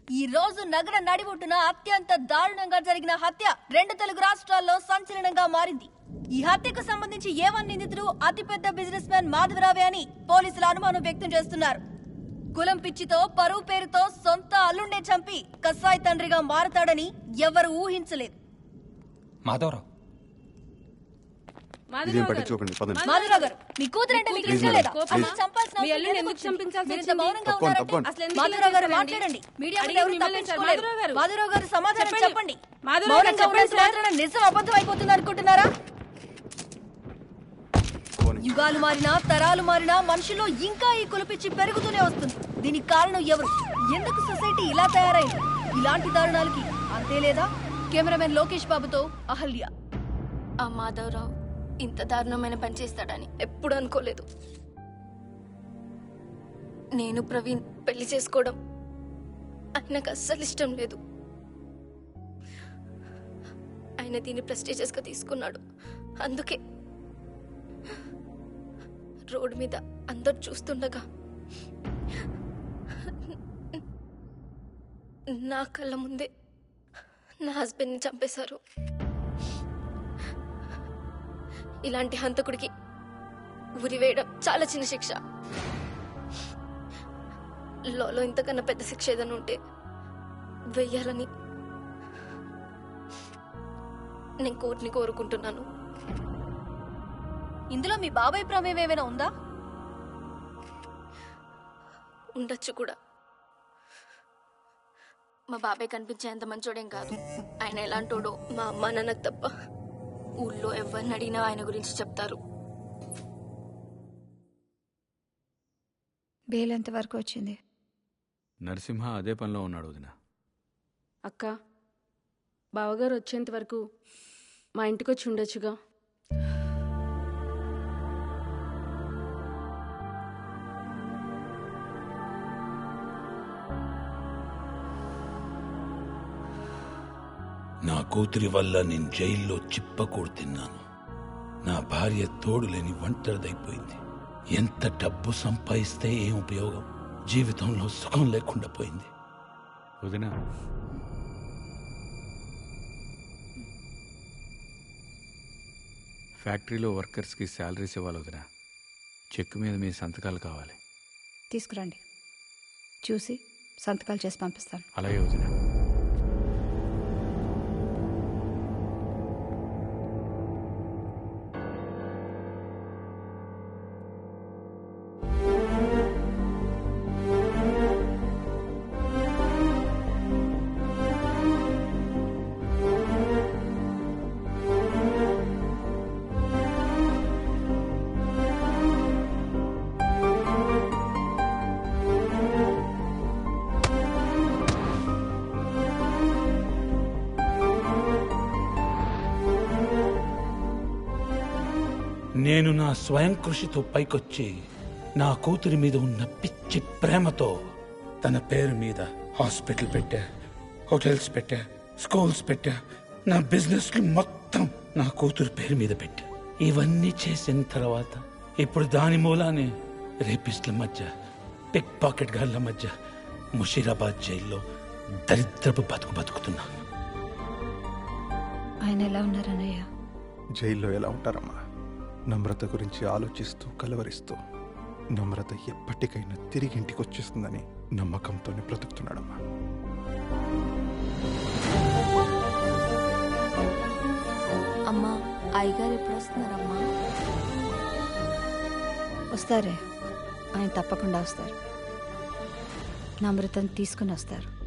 ఈ రోజు నగర నడిబొట్టున అత్యంత దారుణంగా జరిగిన హత్య రెండు తెలుగు రాష్ట్రాల్లో సంచలనంగా మారింది ఈ హత్యకు సంబంధించి ఏవన్ నిందితుడు అతిపెద్ద బిజినెస్ మ్యాన్ మాధవరావే అని పోలీసులు అనుమానం వ్యక్తం చేస్తున్నారు కులం పిచ్చితో పరువు పేరుతో సొంత అల్లుండే చంపి కసాయి తండ్రిగా మారతాడని ఎవరు ఊహించలేదు మాధవరావు ఇదేం పట్టించుకోకండి పదండి మాధవరావు గారు మీ కూతురంటే మీకు ఇష్టం Please, లేదా madam. అసలు Please. చంపాల్సిన మీ అవసరం అల్లుడిని ఎందుకు ఎందుకు వచ్చింది? చంపించాల్సి మీరు ఇంత వచ్చింది? మౌనంగా తప్పకుండా, ఉన్నారంటే తప్పకుండా. అసలు ఎందుకు మాధవరావు గారు ఇలా మాట్లాడండి మీడియా అడిగి ఎవరు మిమ్మల్ని సార్, తప్పించుకోలేరు మాధవరావు గారు. మాధవరావు గారు సమాధానం చెప్పండి. చెప్పండి మాధవరావు గారు మౌనంగా చెప్పండి ఉన్నంత సార్. మాత్రాన నిజం అబద్ధం అయిపోతుంది అనుకుంటున్నారా పోనీ. యుగాలు మారినా తరాలు మారినా మనుషుల్లో ఇంకా ఈ కులపిచ్చి పెరుగుతూనే వస్తుంది దీనికి కారణం ఎవరు ఎందుకు సొసైటీ ఇలా తయారైంది ఇలాంటి దారుణాలకి అంతే లేదా కెమెరామెన్ లోకేష్ బాబుతో అహల్య ఆ మాధవరావు ఇంత దారుణమైన పని చేస్తాడని ఎప్పుడు అనుకోలేదు నేను ప్రవీణ్ పెళ్లి చేసుకోవడం ఆయనకు అస్సలు ఇష్టం లేదు ఆయన దీన్ని ప్రెస్టీజియస్గా తీసుకున్నాడు అందుకే రోడ్ మీద అందరు చూస్తుండగా నా కళ్ళ ముందే నా హస్బెండ్ని చంపేశారు ఇలాంటి హంతకుడికి ఉరి వేయడం చాలా చిన్న శిక్ష లోలో ఇంతకన్నా పెద్ద శిక్ష ఏదైనా ఉంటే వెయ్యాలని నేను కోర్టుని కోరుకుంటున్నాను ఇందులో మీ బాబాయ్ ప్రమేయం ఏమైనా ఉందా ఉండొచ్చు కూడా మా బాబాయ్ కనిపించేంత మంచోడేం కాదు ఆయన ఎలాంటోడో మా అమ్మ నాన్నకు తప్ప ఊళ్ళో ఎవరిని అడిగినా ఆయన గురించి చెప్తారు బెయిల్ ఎంత వరకు వచ్చింది నరసింహ అదే పనిలో ఉన్నాడు వదిన అక్క బావగారు వచ్చేంత వరకు మా ఇంటికి వచ్చి ఉండొచ్చుగా నా కూతురి వల్ల నేను జైల్లో చిప్పకూడు తిన్నాను నా భార్య తోడులేని ఒంటరిదైపోయింది ఎంత డబ్బు సంపాదిస్తే ఏం ఉపయోగం జీవితంలో సుఖం లేకుండా పోయింది వదిన ఫ్యాక్టరీలో వర్కర్స్కి శాలరీస్ ఇవ్వాలి వదిన చెక్ మీద మీ సంతకాలు కావాలి తీసుకురండి చూసి సంతకాలు చేసి పంపిస్తాను అలాగే వదిన నేను నా స్వయం కృషితో పైకొచ్చి నా కూతురి మీద ఉన్న పిచ్చి ప్రేమతో తన పేరు మీద హాస్పిటల్ పెట్టా హోటల్స్ పెట్టా స్కూల్స్ పెట్టా నా బిజినెస్ మొత్తం నా కూతురు పేరు మీద పెట్టా ఇవన్నీ చేసిన తర్వాత ఇప్పుడు దాని మూలానే రేపిస్ట్ల మధ్య పిక్ పాకెట్ గార్ల మధ్య ముషీరాబాద్ జైల్లో దరిద్రపు బతుకు బతుకుతున్నా ఆయన ఎలా ఉన్నారన్నయ్య జైల్లో ఎలా ఉంటారమ్మా నమ్రత గురించి ఆలోచిస్తూ కలవరిస్తూ నమ్రత ఎప్పటికైనా తిరిగి ఇంటికి వచ్చేస్తుందని నమ్మకంతోనే బ్రతుకుతున్నాడమ్మా అమ్మా అయ్యగారు ఎప్పుడు వస్తున్నారమ్మా వస్తారే ఆయన తప్పకుండా వస్తారు నమ్రతను తీసుకుని వస్తారు